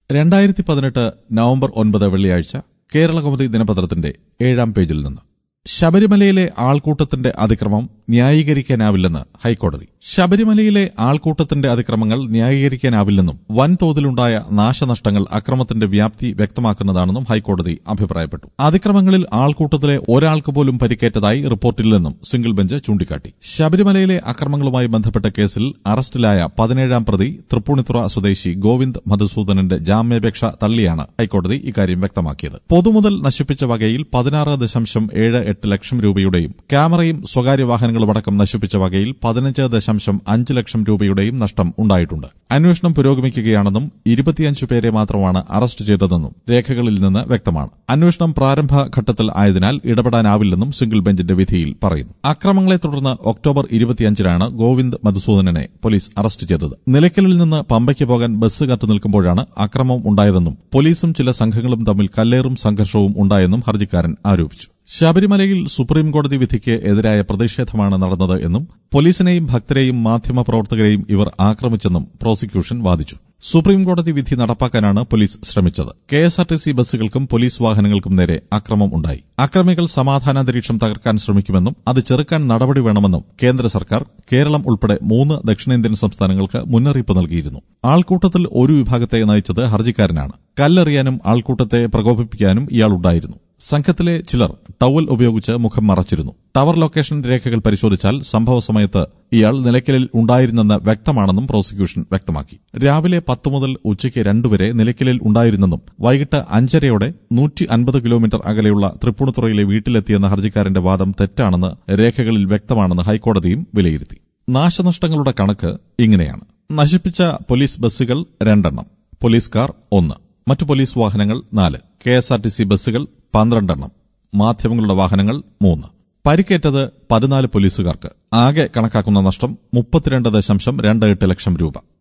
രണ്ടായിരത്തി പതിനെട്ട് നവംബർ ഒൻപത് വെള്ളിയാഴ്ച കേരളകൗമുദി ദിനപത്രത്തിന്റെ ഏഴാം പേജിൽ നിന്ന് ശബരിമലയിലെ ആൾക്കൂട്ടത്തിന്റെ അതിക്രമം ന്യായീകരിക്കാനാവില്ലെന്ന് ഹൈക്കോടതി ശബരിമലയിലെ ആൾക്കൂട്ടത്തിന്റെ അതിക്രമങ്ങൾ ന്യായീകരിക്കാനാവില്ലെന്നും വൻതോതിലുണ്ടായ നാശനഷ്ടങ്ങൾ അക്രമത്തിന്റെ വ്യാപ്തി വ്യക്തമാക്കുന്നതാണെന്നും ഹൈക്കോടതി അഭിപ്രായപ്പെട്ടു അതിക്രമങ്ങളിൽ ആൾക്കൂട്ടത്തിലെ ഒരാൾക്ക് പോലും പരിക്കേറ്റതായി റിപ്പോർട്ടില്ലെന്നും സിംഗിൾ ബെഞ്ച് ചൂണ്ടിക്കാട്ടി ശബരിമലയിലെ അക്രമങ്ങളുമായി ബന്ധപ്പെട്ട കേസിൽ അറസ്റ്റിലായ പതിനേഴാം പ്രതി തൃപ്പൂണിത്തുറ സ്വദേശി ഗോവിന്ദ് മധുസൂദനന്റെ ജാമ്യാപേക്ഷ തള്ളിയാണ് ഹൈക്കോടതി ഇക്കാര്യം വ്യക്തമാക്കിയത് പൊതുമുതൽ നശിപ്പിച്ച വകയിൽ പതിനാറ് ദശാംശം ഏഴ് എട്ട് ലക്ഷം രൂപയുടെയും ക്യാമറയും സ്വകാര്യ വാഹനങ്ങളുമടക്കം നശിപ്പിച്ച വകയിൽ പതിനഞ്ച് ദശാംശം അഞ്ച് ലക്ഷം രൂപയുടെയും നഷ്ടം ഉണ്ടായിട്ടുണ്ട് അന്വേഷണം പുരോഗമിക്കുകയാണെന്നും ഇരുപത്തിയഞ്ച് പേരെ മാത്രമാണ് അറസ്റ്റ് ചെയ്തതെന്നും രേഖകളിൽ നിന്ന് വ്യക്തമാണ് അന്വേഷണം പ്രാരംഭ ഘട്ടത്തിൽ ആയതിനാൽ ഇടപെടാനാവില്ലെന്നും സിംഗിൾ ബെഞ്ചിന്റെ വിധിയിൽ പറയുന്നു അക്രമങ്ങളെ തുടർന്ന് ഒക്ടോബർ ഇരുപത്തിയഞ്ചിനാണ് ഗോവിന്ദ് മധുസൂദനനെ പോലീസ് അറസ്റ്റ് ചെയ്തത് നിലയ്ക്കലിൽ നിന്ന് പമ്പയ്ക്ക് പോകാൻ ബസ് കാത്തു നിൽക്കുമ്പോഴാണ് അക്രമം ഉണ്ടായതെന്നും പോലീസും ചില സംഘങ്ങളും തമ്മിൽ കല്ലേറും സംഘർഷവും ഉണ്ടായെന്നും ഹർജിക്കാരൻ ആരോപിച്ചു ശബരിമലയിൽ സുപ്രീംകോടതി വിധിക്ക് എതിരായ പ്രതിഷേധമാണ് നടന്നത് എന്നും പോലീസിനെയും ഭക്തരെയും മാധ്യമപ്രവർത്തകരെയും ഇവർ ആക്രമിച്ചെന്നും പ്രോസിക്യൂഷൻ വാദിച്ചു സുപ്രീംകോടതി വിധി നടപ്പാക്കാനാണ് പോലീസ് ശ്രമിച്ചത് K S R T C ബസ്സുകൾക്കും പോലീസ് വാഹനങ്ങൾക്കും നേരെ അക്രമം ഉണ്ടായി അക്രമികൾ സമാധാനാന്തരീക്ഷം തകർക്കാൻ ശ്രമിക്കുമെന്നും അത് ചെറുക്കാൻ നടപടി വേണമെന്നും കേന്ദ്ര സർക്കാർ കേരളം ഉൾപ്പെടെ മൂന്ന് ദക്ഷിണേന്ത്യൻ സംസ്ഥാനങ്ങൾക്ക് മുന്നറിയിപ്പ് നൽകിയിരുന്നു ആൾക്കൂട്ടത്തിൽ ഒരു വിഭാഗത്തെ നയിച്ചത് ഹർജിക്കാരനാണ് കല്ലെറിയാനും ആൾക്കൂട്ടത്തെ പ്രകോപിപ്പിക്കാനും ഇയാളുണ്ടായിരുന്നു സംഘത്തിലെ ചിലർ ടവൽ ഉപയോഗിച്ച് മുഖം മറച്ചിരുന്നു ടവർ ലൊക്കേഷൻ രേഖകൾ പരിശോധിച്ചാൽ സംഭവ സമയത്ത് ഇയാൾ നിലയ്ക്കലിൽ ഉണ്ടായിരുന്നെന്ന് വ്യക്തമാണെന്നും പ്രോസിക്യൂഷൻ വ്യക്തമാക്കി രാവിലെ പത്ത് മുതൽ ഉച്ചയ്ക്ക് രണ്ടുവരെ നിലയ്ക്കലിൽ ഉണ്ടായിരുന്നെന്നും വൈകിട്ട് അഞ്ചരയോടെ നൂറ്റി അൻപത് കിലോമീറ്റർ അകലെയുള്ള തൃപ്പൂണിത്തുറയിലെ വീട്ടിലെത്തിയെന്ന ഹർജിക്കാരന്റെ വാദം തെറ്റാണെന്ന് രേഖകളിൽ വ്യക്തമാണെന്ന് ഹൈക്കോടതിയും വിലയിരുത്തി നാശനഷ്ടങ്ങളുടെ കണക്ക് ഇങ്ങനെയാണ് നശിപ്പിച്ച പോലീസ് ബസ്സുകൾ രണ്ടെണ്ണം പോലീസ് കാർ ഒന്ന് മറ്റു പോലീസ് വാഹനങ്ങൾ നാല് K S R T C ബസ്സുകൾ പന്ത്രണ്ടെണ്ണം മാധ്യമങ്ങളുടെ വാഹനങ്ങൾ മൂന്ന് പരിക്കേറ്റത് പതിനാല് പോലീസുകാർക്ക് ആകെ കണക്കാക്കുന്ന നഷ്ടം മുപ്പത്തിരണ്ട് ദശാംശം രണ്ട് എട്ട് ലക്ഷം രൂപ